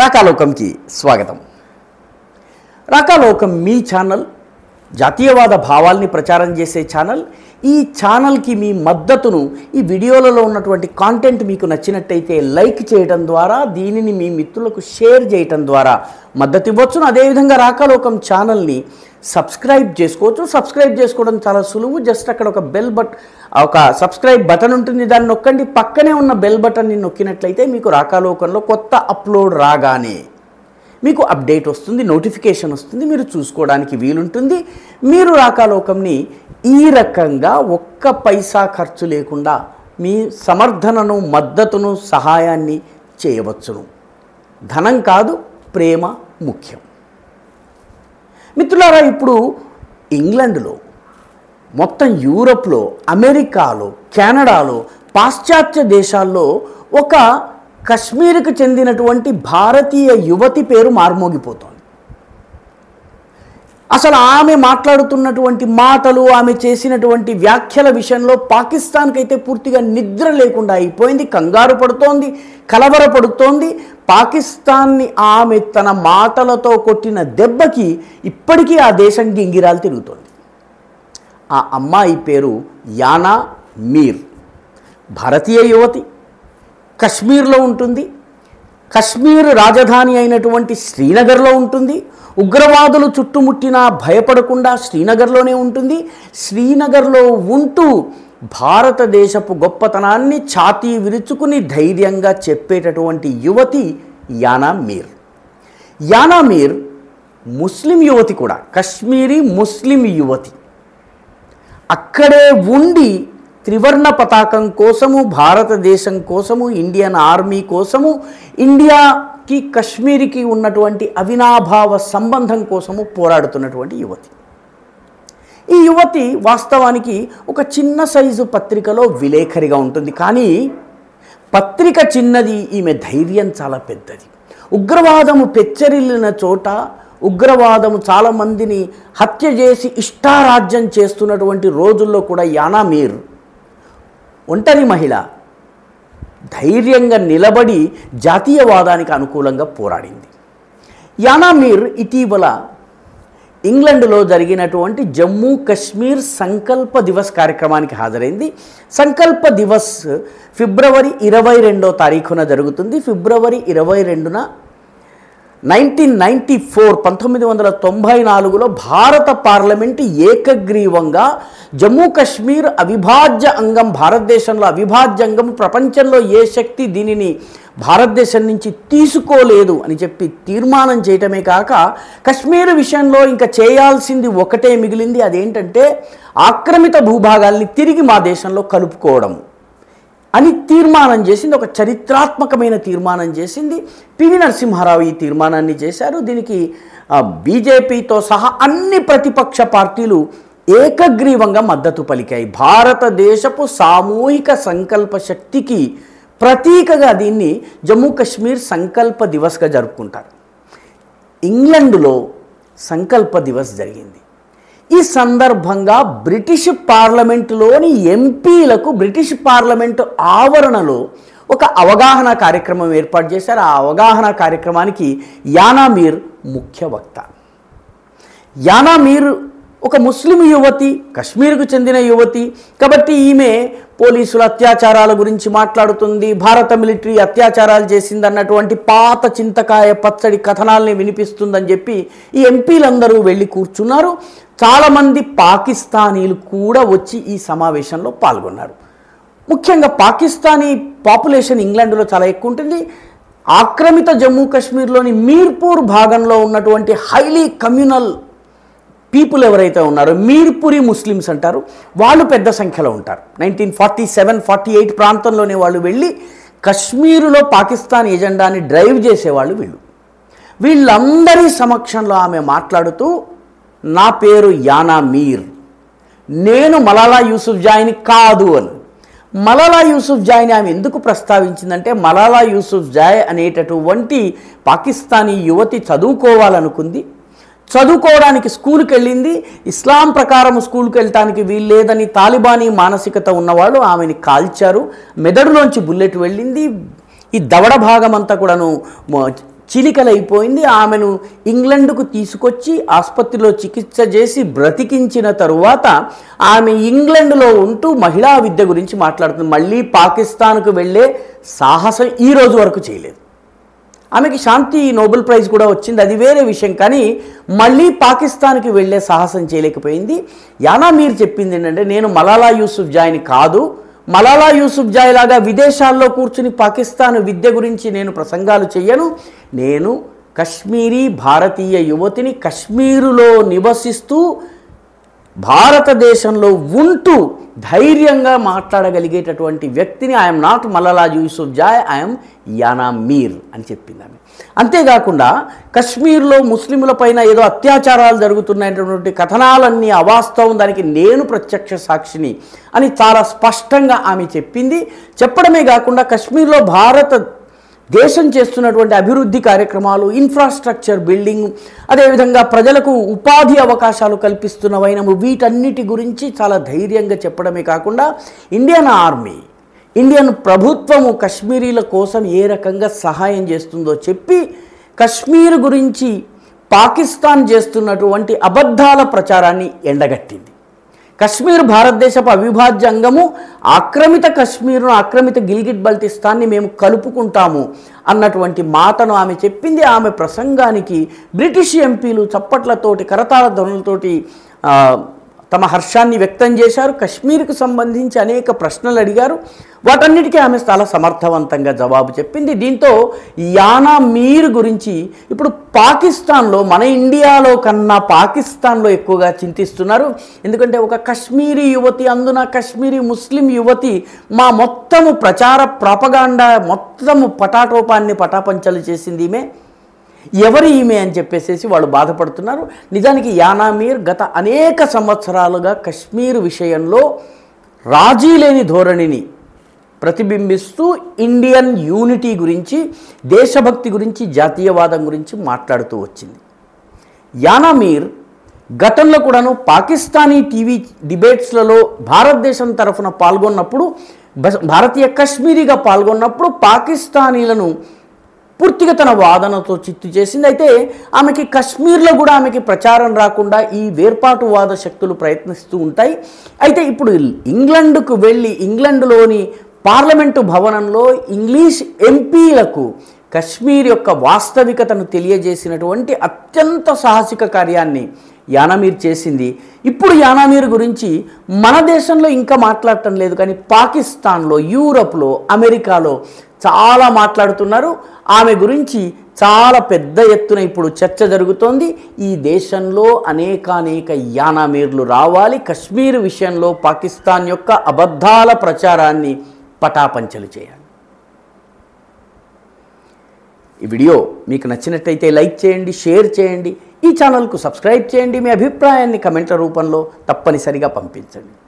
రాకాలోకంకి స్వాగతం రాకాలోకం మీ ఛానల్ జాతీయవాద భావాల్ని ప్రచారం చేసే ఛానల్ ఈ ఛానల్కి మీ మద్దతును ఈ వీడియోలలో ఉన్నటువంటి కాంటెంట్ మీకు నచ్చినట్టయితే లైక్ చేయడం ద్వారా దీనిని మీ మిత్రులకు షేర్ చేయటం ద్వారా మద్దతు ఇవ్వచ్చును అదేవిధంగా రాకాలోకం ఛానల్ని సబ్స్క్రైబ్ చేసుకోవచ్చు సబ్స్క్రైబ్ చేసుకోవడం చాలా సులువు జస్ట్ అక్కడ ఒక బెల్ బట్ ఒక సబ్స్క్రైబ్ బటన్ ఉంటుంది దాన్ని నొక్కండి పక్కనే ఉన్న బెల్ బటన్ని నొక్కినట్లయితే మీకు రాకాలోకంలో కొత్త అప్లోడ్ రాగానే మీకు అప్డేట్ వస్తుంది నోటిఫికేషన్ వస్తుంది మీరు చూసుకోవడానికి వీలుంటుంది మీరు రాకాలోకంని ఈ రకంగా ఒక్క పైసా ఖర్చు లేకుండా మీ సమర్థనను మద్దతును సహాయాన్ని చేయవచ్చును ధనం కాదు ప్రేమ ముఖ్యం మిత్రులారా ఇప్పుడు ఇంగ్లండ్లో మొత్తం యూరప్లో అమెరికాలో కెనడాలో పాశ్చాత్య దేశాల్లో ఒక కశ్మీర్కు చెందినటువంటి భారతీయ యువతి పేరు మార్మోగిపోతోంది అసలు ఆమె మాట్లాడుతున్నటువంటి మాటలు ఆమె చేసినటువంటి వ్యాఖ్యల విషయంలో పాకిస్తాన్కి అయితే పూర్తిగా నిద్ర లేకుండా అయిపోయింది కంగారు పడుతోంది కలవరపడుతోంది పాకిస్తాన్ని ఆమె తన మాటలతో కొట్టిన దెబ్బకి ఇప్పటికీ ఆ దేశం గింగిరాలు తిరుగుతోంది ఆ అమ్మాయి పేరు యానా మీర్ భారతీయ యువతి కశ్మీర్లో ఉంటుంది కశ్మీర్ రాజధాని అయినటువంటి శ్రీనగర్లో ఉంటుంది ఉగ్రవాదులు చుట్టుముట్టినా భయపడకుండా శ్రీనగర్లోనే ఉంటుంది శ్రీనగర్లో ఉంటూ భారతదేశపు గొప్పతనాన్ని ఛాతీ విరుచుకుని ధైర్యంగా చెప్పేటటువంటి యువతి యానా మీర్ యానా మీర్ ముస్లిం యువతి కూడా కశ్మీరీ ముస్లిం యువతి అక్కడే ఉండి త్రివర్ణ పతాకం కోసము భారతదేశం కోసము ఇండియన్ ఆర్మీ కోసము ఇండియాకి కశ్మీర్కి ఉన్నటువంటి అవినాభావ సంబంధం కోసము పోరాడుతున్నటువంటి యువతి ఈ యువతి వాస్తవానికి ఒక చిన్న సైజు పత్రికలో విలేఖరిగా ఉంటుంది కానీ పత్రిక చిన్నది ఈమె ధైర్యం చాలా పెద్దది ఉగ్రవాదము పెచ్చరిల్లిన చోట ఉగ్రవాదము చాలామందిని హత్య చేసి ఇష్టారాజ్యం చేస్తున్నటువంటి రోజుల్లో కూడా యానా మీర్ ఒంటరి మహిళ ధైర్యంగా నిలబడి జాతీయవాదానికి అనుకూలంగా పోరాడింది యానా మీర్ ఇటీవల ఇంగ్లండ్లో జరిగినటువంటి జమ్మూ కశ్మీర్ సంకల్ప దివస్ కార్యక్రమానికి హాజరైంది సంకల్ప దివస్ ఫిబ్రవరి ఇరవై రెండో తారీఖున జరుగుతుంది ఫిబ్రవరి ఇరవై రెండున నైన్టీన్ నైంటీ ఫోర్ పంతొమ్మిది వందల తొంభై నాలుగులో భారత పార్లమెంటు ఏకగ్రీవంగా జమ్మూ కాశ్మీర్ అవిభాజ్య అంగం భారతదేశంలో అవిభాజ్య అంగం ప్రపంచంలో ఏ శక్తి దీనిని భారతదేశం నుంచి తీసుకోలేదు అని చెప్పి తీర్మానం చేయటమే కాక కశ్మీర్ విషయంలో ఇంకా చేయాల్సింది ఒకటే మిగిలింది అదేంటంటే ఆక్రమిత భూభాగాల్ని తిరిగి మా దేశంలో కలుపుకోవడం అని తీర్మానం చేసింది ఒక చరిత్రాత్మకమైన తీర్మానం చేసింది పివి నరసింహారావు ఈ తీర్మానాన్ని చేశారు దీనికి ఆ, బీజేపీతో సహా అన్ని ప్రతిపక్ష పార్టీలు ఏకగ్రీవంగా మద్దతు పలికాయి భారతదేశపు సామూహిక సంకల్ప శక్తికి ప్రతీకగా దీన్ని జమ్మూ కాశ్మీర్ సంకల్ప దివస్గా జరుపుకుంటారు ఇంగ్లండ్లో సంకల్ప దివస్ జరిగింది ఈ సందర్భంగా బ్రిటిష్ పార్లమెంటులోని ఎంపీలకు బ్రిటిష్ పార్లమెంటు ఆవరణలో ఒక అవగాహన కార్యక్రమం ఏర్పాటు చేశారు ఆ అవగాహన కార్యక్రమానికి యానా మీర్ ముఖ్య వక్త యానా మీర్ ఒక ముస్లిం యువతి కశ్మీర్కు చెందిన యువతి కాబట్టి ఈమె పోలీసుల అత్యాచారాల గురించి మాట్లాడుతుంది భారత మిలిటరీ అత్యాచారాలు చేసింది అన్నటువంటి పాత చింతకాయ పచ్చడి కథనాల్ని వినిపిస్తుందని చెప్పి ఈ ఎంపీలందరూ వెళ్ళి కూర్చున్నారు చాలామంది పాకిస్తానీలు కూడా వచ్చి ఈ సమావేశంలో పాల్గొన్నారు ముఖ్యంగా పాకిస్తానీ పాపులేషన్ ఇంగ్లాండ్లో చాలా ఎక్కువ ఉంటుంది ఆక్రమిత జమ్మూ కాశ్మీర్లోని మీర్పూర్ భాగంలో ఉన్నటువంటి హైలీ కమ్యూనల్ పీపుల్ ఎవరైతే ఉన్నారో మీర్పురి ముస్లిమ్స్ అంటారు వాళ్ళు పెద్ద సంఖ్యలో ఉంటారు nineteen forty seven forty eight ప్రాంతంలోనే వాళ్ళు వెళ్ళి కశ్మీరులో పాకిస్తాన్ ఎజెండాని డ్రైవ్ చేసేవాళ్ళు వీళ్ళు వీళ్ళందరి సమక్షంలో ఆమె మాట్లాడుతూ నా పేరు యానా మీర్ నేను మలాలా యూసుఫ్ జాయిని కాదు అని మలాలా యూసుఫ్ జాయ్ని ఆమె ఎందుకు ప్రస్తావించిందంటే మలాలా యూసుఫ్ జాయ్ అనేటటువంటి పాకిస్తానీ యువతి చదువుకోవాలనుకుంది చదువుకోవడానికి స్కూల్కి వెళ్ళింది ఇస్లాం ప్రకారం స్కూల్కి వెళ్ళటానికి వీల్లేదని తాలిబానీ మానసికత ఉన్నవాళ్ళు ఆమెని కాల్చారు మెదడులోంచి బుల్లెట్ వెళ్ళింది ఈ దవడ భాగం అంతా కూడాను మ- చిలికలైపోయింది ఆమెను ఇంగ్లండ్కు తీసుకొచ్చి ఆసుపత్రిలో చికిత్స చేసి బ్రతికించిన తరువాత ఆమె ఇంగ్లండ్లో ఉంటూ మహిళా విద్య గురించి మాట్లాడుతుంది మళ్ళీ పాకిస్తాన్కు వెళ్ళే సాహసం ఈ రోజు వరకు చేయలేదు ఆమెకి శాంతి నోబెల్ ప్రైజ్ కూడా వచ్చింది అది వేరే విషయం కానీ మళ్ళీ పాకిస్తాన్కి వెళ్ళే సాహసం చేయలేకపోయింది యానా మీరు చెప్పింది ఏంటంటే నేను మలాలా యూసుఫ్ జాయ్ని కాదు మలాలా యూసుఫ్ జాయ్ లాగా విదేశాల్లో కూర్చుని పాకిస్తాన్ విద్య గురించి నేను ప్రసంగాలు చెయ్యను నేను కశ్మీరీ భారతీయ యువతిని కశ్మీరులో నివసిస్తూ భారతదేశంలో ఉంటూ ధైర్యంగా మాట్లాడగలిగేటటువంటి వ్యక్తిని I'm not Malala Yousafzai I'm Yana Mir అని చెప్పింది ఆమె అంతేకాకుండా కశ్మీర్లో ముస్లింల పైన ఏదో అత్యాచారాలు జరుగుతున్నటువంటి కథనాలన్నీ అవాస్తవం దానికి నేను ప్రత్యక్ష సాక్షిని అని చాలా స్పష్టంగా ఆమె చెప్పింది చెప్పడమే కాకుండా కశ్మీర్లో భారత దేశం చేస్తున్నటువంటి అభివృద్ధి కార్యక్రమాలు ఇన్ఫ్రాస్ట్రక్చర్ బిల్డింగ్ అదేవిధంగా ప్రజలకు ఉపాధి అవకాశాలు కల్పిస్తున్న వైనము వీటన్నిటి గురించి చాలా ధైర్యంగా చెప్పడమే కాకుండా ఇండియన్ ఆర్మీ ఇండియన్ ప్రభుత్వము కశ్మీరీల కోసం ఏ రకంగా సహాయం చేస్తుందో చెప్పి కశ్మీర్ గురించి పాకిస్తాన్ చేస్తున్నటువంటి అబద్ధాల ప్రచారాన్ని ఎండగట్టింది కశ్మీర్ భారతదేశపు అవిభాజ్య అంగము ఆక్రమిత కశ్మీర్ను ఆక్రమిత గిల్గిట్ బల్టిస్తాన్ని మేము కలుపుకుంటాము అన్నటువంటి మాటను ఆమె చెప్పింది ఆమె ప్రసంగానికి బ్రిటిష్ ఎంపీలు చప్పట్లతోటి కరతాళ ధ్వనులతోటి ఆ, తమ హర్షాన్ని వ్యక్తం చేశారు కశ్మీర్కు సంబంధించి అనేక ప్రశ్నలు అడిగారు వాటన్నిటికీ ఆమె చాలా సమర్థవంతంగా జవాబు చెప్పింది దీంతో యానా మీర్ గురించి ఇప్పుడు పాకిస్తాన్లో మన ఇండియాలో కన్నా పాకిస్తాన్లో ఎక్కువగా చింతిస్తున్నారు ఎందుకంటే ఒక కశ్మీరీ యువతి అందున కశ్మీరీ ముస్లిం యువతి మా మొత్తము ప్రచార ప్రాపగాండా మొత్తము పటాటోపాన్ని పటాపంచలు చేసింది ఈమె ఎవరు ఈమె అని చెప్పేసేసి వాళ్ళు బాధపడుతున్నారు నిజానికి యానామీర్ గత అనేక సంవత్సరాలుగా కశ్మీర్ విషయంలో రాజీ లేని ధోరణిని ప్రతిబింబిస్తూ ఇండియన్ యూనిటీ గురించి దేశభక్తి గురించి జాతీయవాదం గురించి మాట్లాడుతూ వచ్చింది యానామీర్ గతంలో కూడాను పాకిస్తానీ టీవీ డిబేట్స్లలో భారతదేశం తరఫున పాల్గొన్నప్పుడు బస్- భారతీయ కశ్మీరీగా పాల్గొన్నప్పుడు పాకిస్తానీలను పూర్తిగా తన వాదనతో చిత్తు చేసింది అయితే ఆమెకి కశ్మీర్లో కూడా ఆమెకి ప్రచారం రాకుండా ఈ వేర్పాటువాద శక్తులు ప్రయత్నిస్తూ ఉంటాయి అయితే ఇప్పుడు ఇంగ్లండ్కు వెళ్ళి ఇంగ్లండ్లోని పార్లమెంటు భవనంలో ఇంగ్లీష్ ఎంపీలకు కశ్మీర్ యొక్క వాస్తవికతను తెలియజేసినటువంటి అత్యంత సాహసిక కార్యాన్ని యానామీర్ చేసింది ఇప్పుడు యానామీర్ గురించి మన దేశంలో ఇంకా మాట్లాడటం లేదు కానీ పాకిస్తాన్లో యూరప్లో అమెరికాలో చాలా మాట్లాడుతున్నారు ఆమె గురించి చాలా పెద్ద ఎత్తున ఇప్పుడు చర్చ జరుగుతోంది ఈ దేశంలో అనేకానేక యానామీర్లు రావాలి కశ్మీర్ విషయంలో పాకిస్తాన్ యొక్క అబద్ధాల ప్రచారాన్ని పటాపంచలు చేయాలి ఈ వీడియో మీకు నచ్చినట్టయితే లైక్ చేయండి షేర్ చేయండి ఈ ఛానల్కు సబ్స్క్రైబ్ చేయండి మీ అభిప్రాయాన్ని కమెంట్ల రూపంలో తప్పనిసరిగా పంపించండి